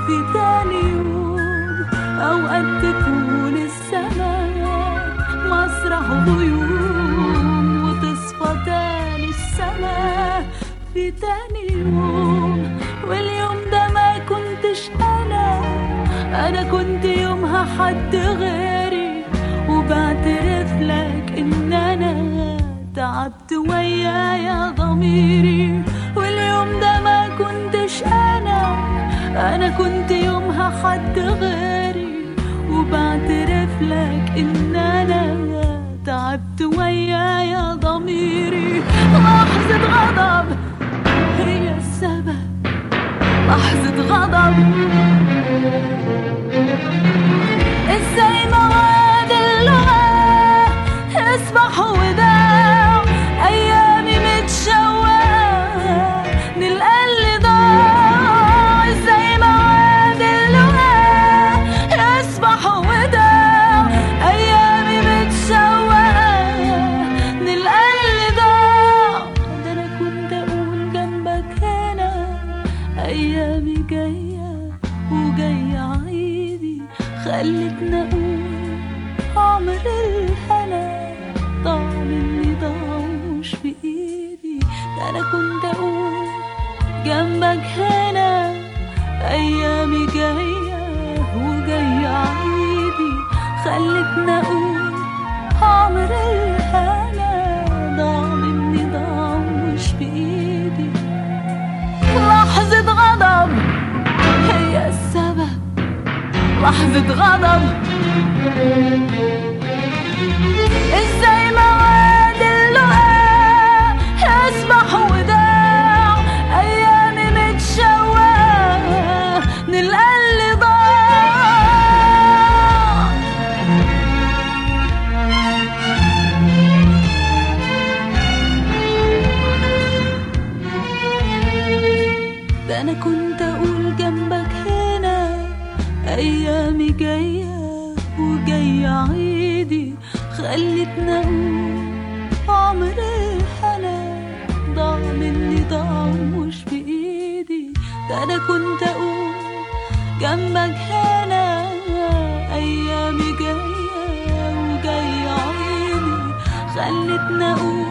في تاني يوم أوقات تكون السماء مسرح غيوم وتصفى تاني السماء في تاني يوم واليوم ده ما كنتش أنا أنا كنت يومها حد غيري وبعترف لك إن أنا تعبت ويايا ضميري واليوم ده ما كنتش أنا أنا كنت يومها حد غيري وبعترف لك إن أنا تعبت ويايا ضميري لحظة غضب هي السبب لحظة غضب ازاي مواد اللغة اصبح وداع ايامي متشوقة نلقى اللي ضاع ازاي مواد اللغة اصبح وداع ايامي متشوقة نلقى اللي ضاع ده انا كنت اقول جنبك هنا ايامي جايه وجايه عيدي خلتنا اقول عمر الهنا ضاع مني ضاع مش في ايدي ده انا كنت اقول جنبك هنا ايامي جايه وجايه عيدي خلتنا اقول عمر الهنا ضاع مني ضاع مش في ايدي لحظة غضب هي السبب لحظة غضب ازاي مواد اللقاء يسبح وداع ايامي متشوقة نلقى اللي ضاع ده انا كنت اقول جنبك هنا ايامي جايه وجايه عيدي خلتنا اقول عمر الهنا ضاع مني ضاع مش في ايدي ده انا كنت اقول جنبك هنا ايامي جايه وجايه عيدي خلتنا اقول